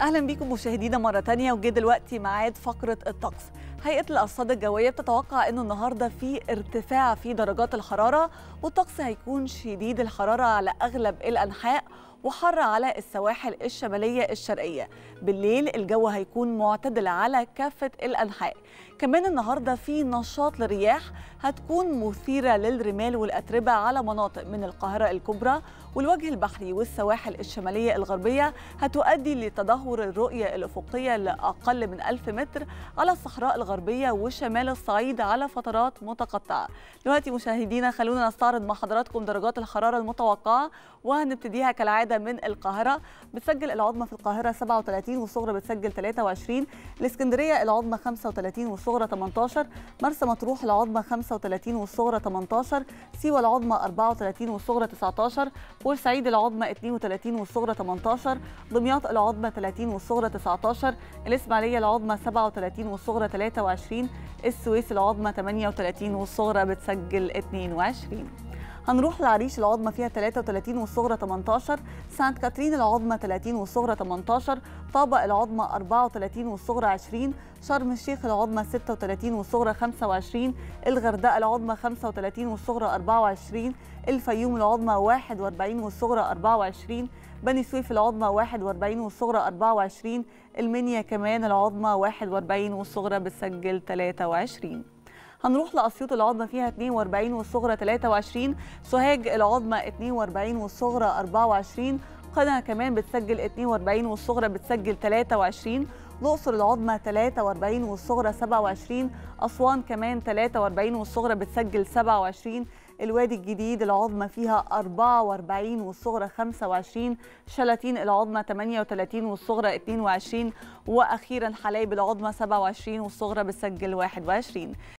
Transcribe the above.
اهلا بيكم مشاهدينا مره تانية وجه دلوقتي ميعاد فقره الطقس هيئه الارصاد الجويه بتتوقع انه النهارده في ارتفاع في درجات الحراره والطقس هيكون شديد الحراره على اغلب الانحاء وحر على السواحل الشماليه الشرقيه بالليل الجو هيكون معتدل على كافه الانحاء كمان النهارده في نشاط للرياح هتكون مثيره للرمال والاتربه على مناطق من القاهره الكبرى والوجه البحري والسواحل الشماليه الغربيه هتؤدي لتدهور الرؤيه الافقيه لاقل من 1000 متر على الصحراء الغربيه وشمال الصعيد على فترات متقطعه. دلوقتي مشاهدينا خلونا نستعرض مع حضراتكم درجات الحراره المتوقعه وهنبتديها كالعاده من القاهره بتسجل العظمى في القاهره 37 والصغرى بتسجل 23 الاسكندريه العظمى 35 والصغرى 18 مرسى مطروح العظمى 35 والصغرى 18 سيوه العظمى 34 والصغرى 19 بورسعيد العظمى 32 والصغرى 18 دمياط العظمى 30 والصغرى 19 الاسماعيليه العظمى 37 والصغرى 23 السويس العظمى 38 والصغرى بتسجل 22 هنروح لعريش العظمى فيها 33 والصغرى 18 سانت كاترين العظمى 30 والصغرى 18 طابة العظمى 34 والصغرى 20 شرم الشيخ العظمى 36 والصغرى 25 الغردقة العظمى 35 والصغرى 24 الفيوم العظمى 41 والصغرى 24 بني سويف العظمى 41 والصغرى 24 المنيا كمان العظمى 41 والصغرى بتسجل 23 هنروح لأسيوط العظمى فيها 42 والصغرى 23 سوهاج العظمى 42 والصغرى 24 قنا كمان بتسجل 42 والصغرى بتسجل 23 الأقصر العظمى 43 والصغرى 27 أسوان كمان 43 والصغرى بتسجل 27 الوادي الجديد العظمى فيها 44 والصغرى 25 شلاتين العظمى 38 والصغرى 22 واخيرا حلايب العظمى 27 والصغرى بتسجل 21